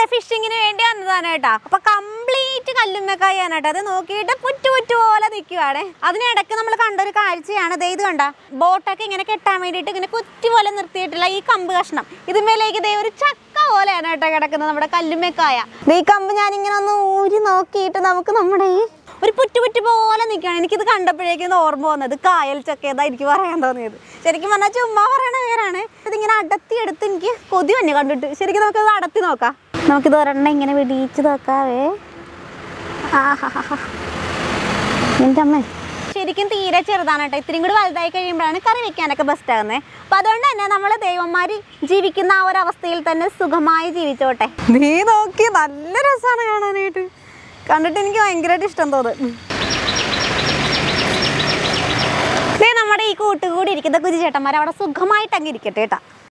ഫിഷിങ്ങിന് വേണ്ടി വന്നതാണ് കേട്ടോ അപ്പൊ കംപ്ലീറ്റ് കല്ലുമ്മക്കായാണ് കേട്ടോ അത് നോക്കിയിട്ട് പുറ്റു പുറ്റു പോലെ നിൽക്കുവാണ് അതിനിടയ്ക്ക് നമ്മൾ കണ്ടൊരു കാഴ്ചയാണ് ദേ ഇത് കണ്ട ബോട്ടൊക്കെ ഇങ്ങനെ കെട്ടാൻ വേണ്ടിയിട്ട് ഇങ്ങനെ കുറ്റി പോലെ നിർത്തിയിട്ടില്ല ഈ കമ്പ് കഷ്ണം ഇതിന്മേലേക്ക് ദേ ഒരു ചക്ക പോലെയാണ് കേട്ടോ കിടക്കുന്നത് നമ്മുടെ കല്ലുമ്മക്കായ ദേ ഈ കമ്പ് ഞാനിങ്ങനെ ഒന്ന് ഊരി നോക്കിയിട്ട് നമുക്ക് നമ്മുടെ ഈ ഒരു പുറ്റു പുറ്റു പോലെ നിൽക്കുകയാണ് എനിക്കിത് കണ്ടപ്പോഴേക്കും ഇത് ഓർമ്മ വന്നത് കായൽ ചക്ക ഏതാ എനിക്ക് പറയാൻ തോന്നിയത് ശരിക്കും പറഞ്ഞാൽ ചുമ്മാ പറയണ പേരാണ് ഇതിങ്ങനെ അടത്തി എടുത്ത് എനിക്ക് കൊതി തന്നെ കണ്ടിട്ട് ശരിക്കും നമുക്കത് അടത്തി നോക്കാം നമുക്കിത് ഒരെണ്ണം ഇങ്ങനെ വെടിയിച്ച് നോക്കാവേ ആഹാഹാഹാ. എൻ്റെ അമ്മ ശരിക്കും തീരെ ചെറുതാണ് കേട്ടോ ഇത്രയും കൂടി വലുതായി കഴിയുമ്പോഴാണ് കറി വെക്കാനൊക്കെ ബെസ്റ്റ് ആകുന്നത് അപ്പം അതുകൊണ്ട് തന്നെ നമ്മൾ ദൈവന്മാർ ജീവിക്കുന്ന ആ ഒരു അവസ്ഥയിൽ തന്നെ സുഖമായി ജീവിച്ചോട്ടെ നീ നോക്കി നല്ല രസമാണ് കാണാനായിട്ട് കണ്ടിട്ട് എനിക്ക് ഭയങ്കരമായിട്ട് ഇഷ്ടം തോന്നും ദേ നമ്മുടെ ഈ കൂട്ടുകൂടി ഇരിക്കുന്ന കുഞ്ഞു ചേട്ടന്മാർ അവിടെ സുഖമായിട്ട് അങ്ങ് ഇരിക്കട്ടെ കേട്ടാ